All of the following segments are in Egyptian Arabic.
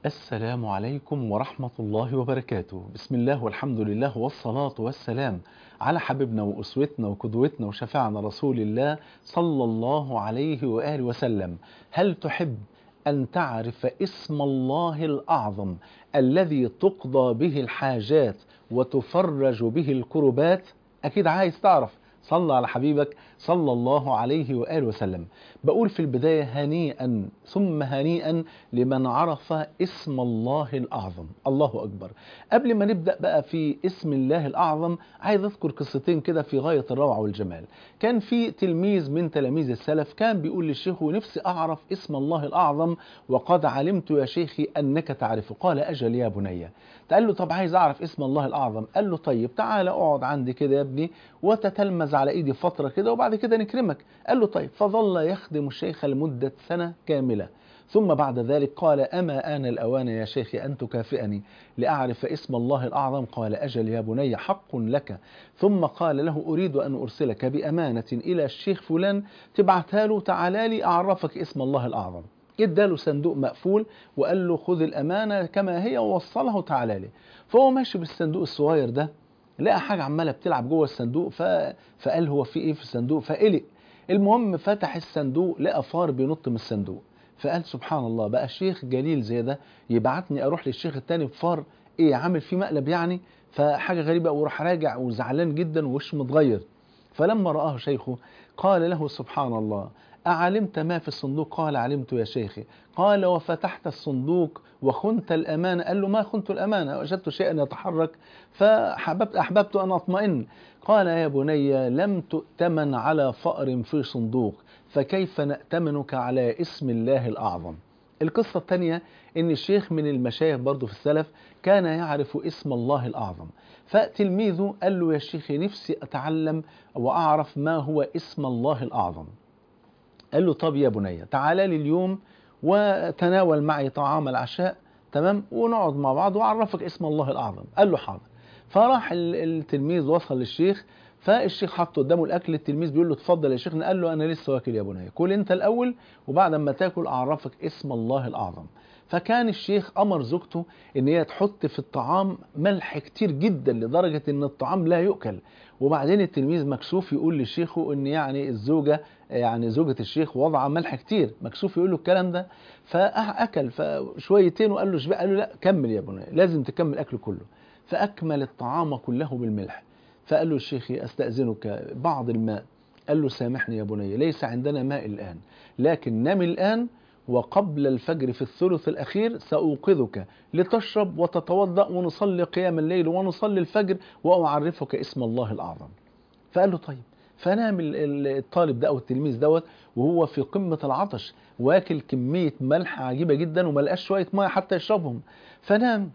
السلام عليكم ورحمة الله وبركاته بسم الله والحمد لله والصلاة والسلام على حبيبنا وأسوتنا وقدوتنا وشفاعنا رسول الله صلى الله عليه وآله وسلم هل تحب أن تعرف اسم الله الأعظم الذي تقضى به الحاجات وتفرج به الكربات أكيد عايز تعرف صلى على حبيبك صلى الله عليه وآله وسلم بقول في البداية هنيئا ثم هنيئا لمن عرف اسم الله الأعظم الله أكبر قبل ما نبدأ بقى في اسم الله الأعظم عايز أذكر قصتين كده في غاية الروعة والجمال كان في تلميذ من تلاميذ السلف كان بيقول للشيخ نفسي أعرف اسم الله الأعظم وقد علمت يا شيخي أنك تعرفه قال أجل يا بني قال له طب عايز أعرف اسم الله الأعظم قال له طيب تعالى اقعد عندي كده يا ابني وتتلمذ على إيدي فترة كده وبعد كده نكرمك قال له طيب فظل يخدم الشيخ لمدة سنة كاملة ثم بعد ذلك قال أما آن الأوان يا شيخ أن تكافئني لأعرف اسم الله الأعظم قال أجل يا بني حق لك ثم قال له أريد أن أرسلك بأمانة إلى الشيخ فلان تبعتها له تعالى لي أعرفك اسم الله الأعظم اداله صندوق مقفول وقال له خذ الأمانة كما هي ووصلها تعالى لي فهو ماشي بالصندوق الصغير ده لقى حاجة عمالة بتلعب جوه الصندوق ف... فقال هو في ايه في الصندوق فقلق المهم فتح الصندوق لقى فار بينط من الصندوق فقال سبحان الله بقى شيخ جليل زي ده يبعتني اروح للشيخ التاني بفار ايه عامل فيه مقلب يعني فحاجة غريبة وراح راجع وزعلان جدا ووشه متغير فلما رآه شيخه قال له سبحان الله أعلمت ما في الصندوق قال علمت يا شيخي قال وفتحت الصندوق وخنت الأمانة قال له ما خنت الأمانة وجدت شيئا يتحرك فأحببت أحببت أن أطمئن قال يا بني لم تؤتمن على فأر في صندوق فكيف نأتمنك على اسم الله الأعظم القصة الثانية ان الشيخ من المشايخ برضه في السلف كان يعرف اسم الله الأعظم فتلميذه قال له يا شيخ نفسي أتعلم وأعرف ما هو اسم الله الأعظم قال له طب يا بني تعالى لي اليوم وتناول معي طعام العشاء تمام ونقعد مع بعض واعرفك اسم الله الاعظم قال له حاضر فراح التلميذ وصل للشيخ فالشيخ حط قدامه الاكل التلميذ بيقول له اتفضل يا شيخنا قال له انا لسه واكل يا بني كل انت الاول وبعد ما تاكل اعرفك اسم الله الاعظم فكان الشيخ امر زوجته ان هي تحط في الطعام ملح كتير جدا لدرجه ان الطعام لا يؤكل وبعدين التلميذ مكسوف يقول لشيخه ان يعني الزوجه يعني زوجة الشيخ وضع ملح كتير مكسوف يقول له الكلام ده فأكل فشويتين وقال له شبع قال له لا كمل يا بني لازم تكمل أكل كله فأكمل الطعام كله بالملح فقال له الشيخ أستأذنك بعض الماء قال له سامحني يا بني ليس عندنا ماء الآن لكن نم الآن وقبل الفجر في الثلث الأخير سأوقظك لتشرب وتتوضأ ونصلي قيام الليل ونصلي الفجر وأعرفك اسم الله الأعظم فقال له طيب فنام الطالب ده او التلميذ دوت وهو في قمه العطش واكل كميه ملح عجيبه جدا وما لقاش شويه ميه حتى يشربهم فنام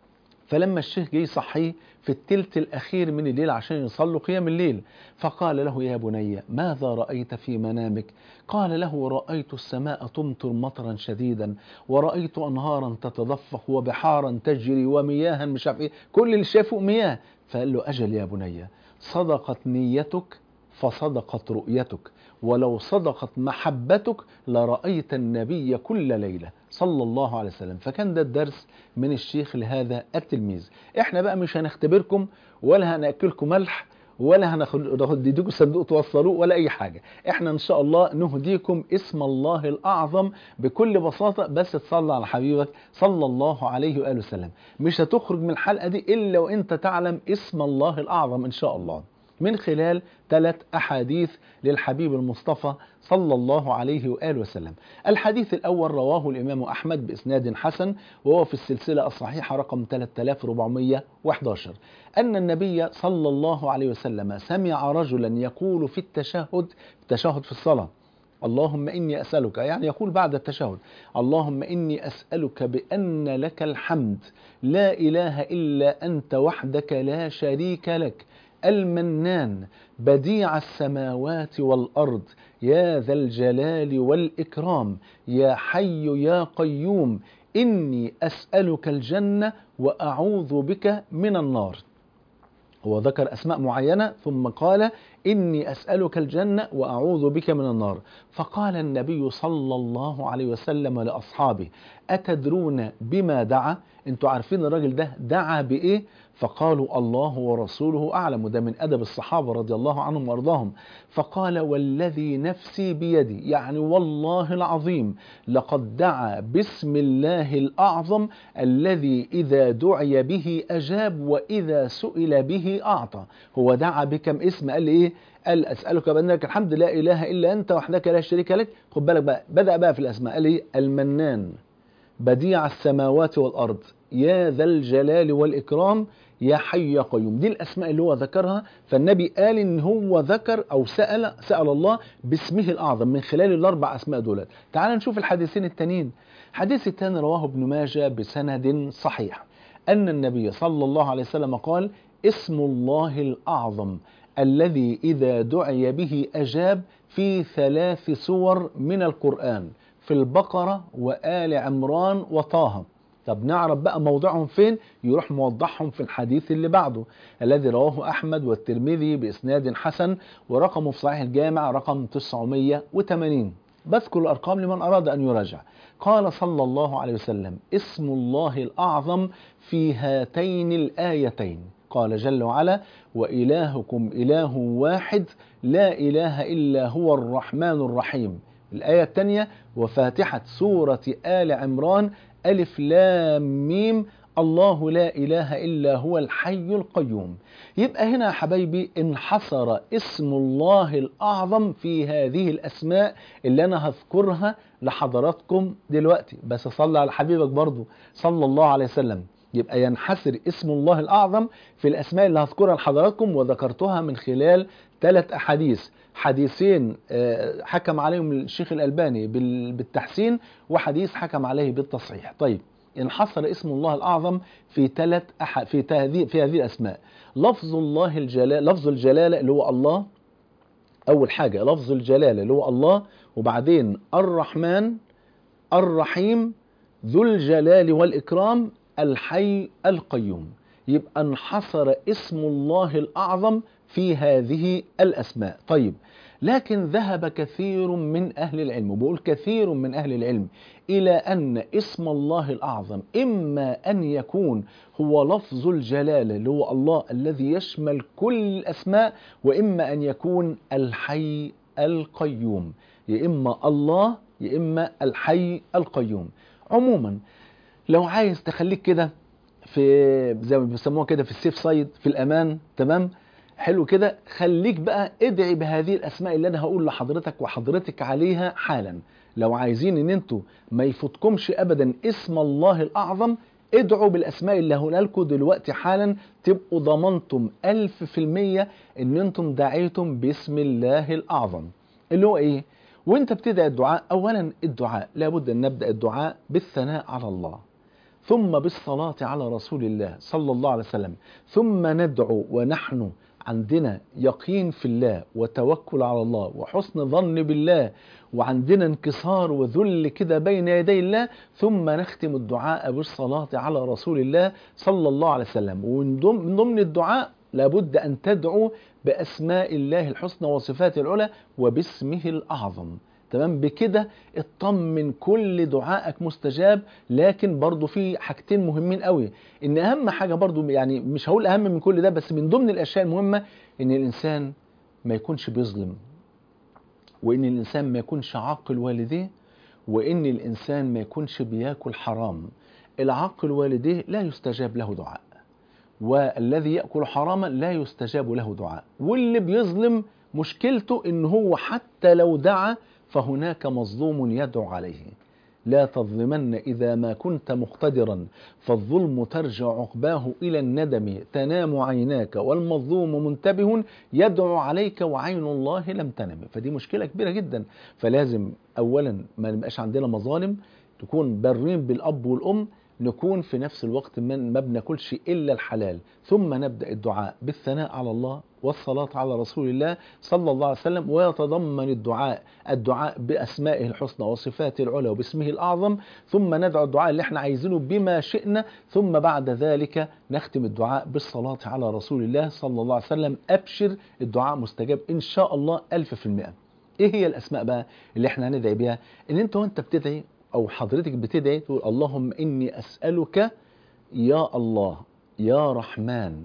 فلما الشيخ جه يصحيه في التلت الاخير من الليل عشان يصلوا قيام الليل فقال له يا بني ماذا رايت في منامك قال له رايت السماء تمطر مطرا شديدا ورايت انهارا تتدفق وبحارا تجري ومياها مش عارف ايه كل اللي شافه مياه فقال له اجل يا بني صدقت نيتك فصدقت رؤيتك ولو صدقت محبتك لرأيت النبي كل ليلة صلى الله عليه وسلم فكان ده الدرس من الشيخ لهذا التلميذ احنا بقى مش هنختبركم ولا هنأكلكم ملح ولا هنديكم صندوق توصلوه ولا اي حاجة احنا ان شاء الله نهديكم اسم الله الاعظم بكل بساطة بس تصلى على حبيبك صلى الله عليه وآله وسلم مش هتخرج من الحلقة دي الا وانت تعلم اسم الله الاعظم ان شاء الله من خلال ثلاث أحاديث للحبيب المصطفى صلى الله عليه وآله وسلم الحديث الأول رواه الإمام أحمد بإسناد حسن وهو في السلسلة الصحيحة رقم 3411 أن النبي صلى الله عليه وسلم سمع رجلا يقول في التشهد التشهد في الصلاة اللهم إني أسألك يعني يقول بعد التشهد اللهم إني أسألك بأن لك الحمد لا إله إلا أنت وحدك لا شريك لك المنان بديع السماوات والأرض يا ذا الجلال والإكرام يا حي يا قيوم إني أسألك الجنة وأعوذ بك من النار هو ذكر أسماء معينة ثم قال إني أسألك الجنة وأعوذ بك من النار فقال النبي صلى الله عليه وسلم لأصحابه أتدرون بما دعا انتوا عارفين الراجل ده دعا بإيه فقالوا الله ورسوله أعلم ده من أدب الصحابة رضي الله عنهم وأرضاهم فقال والذي نفسي بيدي يعني والله العظيم لقد دعا باسم الله الأعظم الذي إذا دعي به أجاب وإذا سئل به أعطى هو دعا بكم اسم قال إيه قال أسألك بأنك الحمد لا إله إلا أنت وحدك لا شريك لك خد بالك بقى بدأ بقى في الأسماء قال إيه المنان بديع السماوات والأرض يا ذا الجلال والإكرام يا حي يا قيوم دي الأسماء اللي هو ذكرها فالنبي قال إن هو ذكر أو سأل سأل الله باسمه الأعظم من خلال الأربع أسماء دولت تعال نشوف الحديثين التانيين حديث التاني رواه ابن ماجه بسند صحيح أن النبي صلى الله عليه وسلم قال اسم الله الأعظم الذي إذا دعي به أجاب في ثلاث سور من القرآن في البقرة وآل عمران وطه طب نعرف بقى موضعهم فين يروح موضحهم في الحديث اللي بعده الذي رواه أحمد والترمذي بإسناد حسن ورقمه في صحيح الجامع رقم 980 بذكر الأرقام لمن أراد أن يراجع قال صلى الله عليه وسلم اسم الله الأعظم في هاتين الآيتين قال جل وعلا وإلهكم إله واحد لا إله إلا هو الرحمن الرحيم الآية الثانية وفاتحة سورة آل عمران ألف لام ميم الله لا إله إلا هو الحي القيوم يبقى هنا يا حبايبي انحصر اسم الله الأعظم في هذه الأسماء اللي أنا هذكرها لحضراتكم دلوقتي بس صلى على حبيبك برضو صلى الله عليه وسلم يبقى ينحصر اسم الله الأعظم في الأسماء اللي هذكرها لحضراتكم وذكرتها من خلال ثلاث أحاديث حديثين حكم عليهم الشيخ الألباني بالتحسين وحديث حكم عليه بالتصحيح طيب انحصر اسم الله الأعظم في ثلاث أح... في هذه في هذه الأسماء لفظ الله الجلال لفظ الجلالة اللي هو الله أول حاجة لفظ الجلالة اللي هو الله وبعدين الرحمن الرحيم ذو الجلال والإكرام الحي القيوم يبقى انحصر اسم الله الأعظم في هذه الأسماء طيب لكن ذهب كثير من أهل العلم وبقول كثير من أهل العلم إلى أن اسم الله الأعظم إما أن يكون هو لفظ الجلالة اللي هو الله الذي يشمل كل الأسماء وإما أن يكون الحي القيوم يا إما الله يا إما الحي القيوم عموما لو عايز تخليك كده في زي ما بيسموها كده في السيف سايد في الأمان تمام حلو كده خليك بقى ادعي بهذه الاسماء اللي انا هقول لحضرتك وحضرتك عليها حالا لو عايزين ان انتوا ما يفوتكمش ابدا اسم الله الاعظم ادعوا بالاسماء اللي هقولها لكم دلوقتي حالا تبقوا ضمنتم ألف في المية ان انتم دعيتم باسم الله الاعظم اللي هو ايه وانت بتدعي الدعاء اولا الدعاء لابد ان نبدا الدعاء بالثناء على الله ثم بالصلاه على رسول الله صلى الله عليه وسلم ثم ندعو ونحن عندنا يقين في الله وتوكل على الله وحسن ظن بالله وعندنا انكسار وذل كده بين يدي الله ثم نختم الدعاء بالصلاة على رسول الله صلى الله عليه وسلم ومن ضمن الدعاء لابد أن تدعو بأسماء الله الحسنى وصفاته العلى وباسمه الأعظم تمام بكده اطمن كل دعائك مستجاب لكن برضو في حاجتين مهمين قوي ان اهم حاجه برضو يعني مش هقول اهم من كل ده بس من ضمن الاشياء المهمه ان الانسان ما يكونش بيظلم وان الانسان ما يكونش عاقل والديه وان الانسان ما يكونش بياكل حرام العاقل والديه لا يستجاب له دعاء والذي ياكل حراما لا يستجاب له دعاء واللي بيظلم مشكلته ان هو حتى لو دعا فهناك مظلوم يدعو عليه لا تظلمن إذا ما كنت مقتدرا فالظلم ترجع عقباه إلى الندم تنام عيناك والمظلوم منتبه يدعو عليك وعين الله لم تنم فدي مشكلة كبيرة جدا فلازم أولا ما نبقاش عندنا مظالم تكون برين بالأب والأم نكون في نفس الوقت من ما بناكلش الا الحلال ثم نبدا الدعاء بالثناء على الله والصلاه على رسول الله صلى الله عليه وسلم ويتضمن الدعاء الدعاء باسمائه الحسنى وصفاته العلى وباسمه الاعظم ثم ندعو الدعاء اللي احنا عايزينه بما شئنا ثم بعد ذلك نختم الدعاء بالصلاه على رسول الله صلى الله عليه وسلم ابشر الدعاء مستجاب ان شاء الله ألف في المئة ايه هي الاسماء بقى اللي احنا هندعي بيها ان انت وانت بتدعي او حضرتك بتدعي تقول اللهم اني اسالك يا الله يا رحمن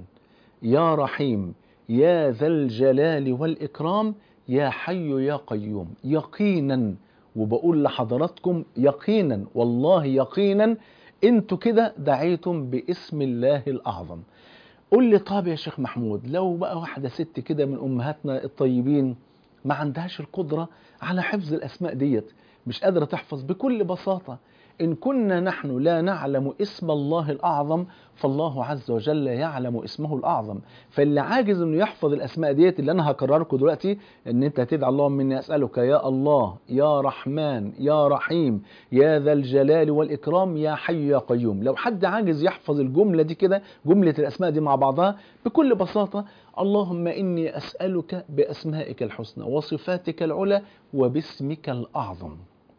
يا رحيم يا ذا الجلال والاكرام يا حي يا قيوم يقينا وبقول لحضراتكم يقينا والله يقينا انتوا كده دعيتم باسم الله الاعظم قول لي طب يا شيخ محمود لو بقى واحده ست كده من امهاتنا الطيبين ما عندهاش القدره على حفظ الاسماء ديت مش قادره تحفظ بكل بساطه ان كنا نحن لا نعلم اسم الله الاعظم فالله عز وجل يعلم اسمه الاعظم فاللي عاجز انه يحفظ الاسماء ديت اللي انا هكرر لكم دلوقتي ان انت تدعي اللهم اني اسالك يا الله يا رحمن يا رحيم يا ذا الجلال والاكرام يا حي يا قيوم لو حد عاجز يحفظ الجمله دي كده جمله الاسماء دي مع بعضها بكل بساطه اللهم اني اسالك باسمائك الحسنى وصفاتك العلى وباسمك الاعظم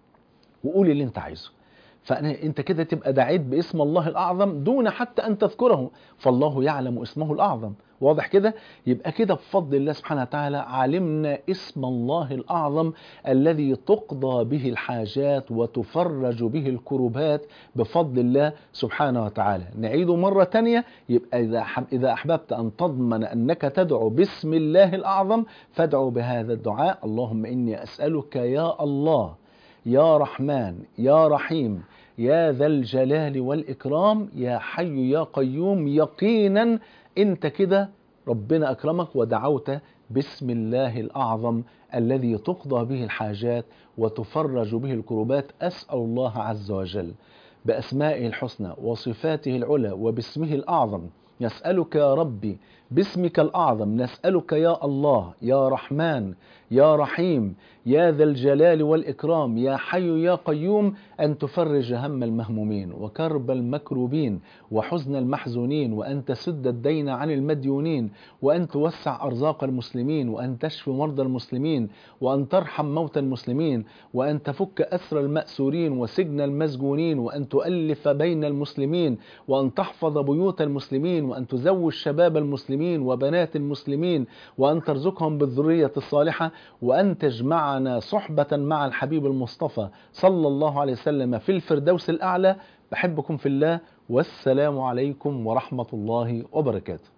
وقول اللي انت عايزه فأنا أنت كده تبقى دعيت باسم الله الأعظم دون حتى أن تذكره فالله يعلم اسمه الأعظم واضح كده يبقى كده بفضل الله سبحانه وتعالى علمنا اسم الله الأعظم الذي تقضى به الحاجات وتفرج به الكربات بفضل الله سبحانه وتعالى نعيده مرة تانية يبقى إذا إذا أحببت أن تضمن أنك تدعو باسم الله الأعظم فادعو بهذا الدعاء اللهم إني أسألك يا الله يا رحمن يا رحيم يا ذا الجلال والإكرام يا حي يا قيوم يقينا أنت كده ربنا أكرمك ودعوت باسم الله الأعظم الذي تقضى به الحاجات وتفرج به الكربات أسأل الله عز وجل بأسمائه الحسنى وصفاته العلى وباسمه الأعظم نسألك يا ربي باسمك الأعظم نسألك يا الله يا رحمن يا رحيم يا ذا الجلال والإكرام يا حي يا قيوم أن تفرج هم المهمومين وكرب المكروبين وحزن المحزونين وأن تسد الدين عن المديونين وأن توسع أرزاق المسلمين وأن تشفي مرضى المسلمين وأن ترحم موتى المسلمين وأن تفك أسر المأسورين وسجن المسجونين وأن تؤلف بين المسلمين وأن تحفظ بيوت المسلمين وأن تزوج شباب المسلمين وبنات المسلمين وأن ترزقهم بالذرية الصالحة وأن تجمعنا صحبة مع الحبيب المصطفى صلى الله عليه وسلم في الفردوس الأعلى بحبكم في الله والسلام عليكم ورحمة الله وبركاته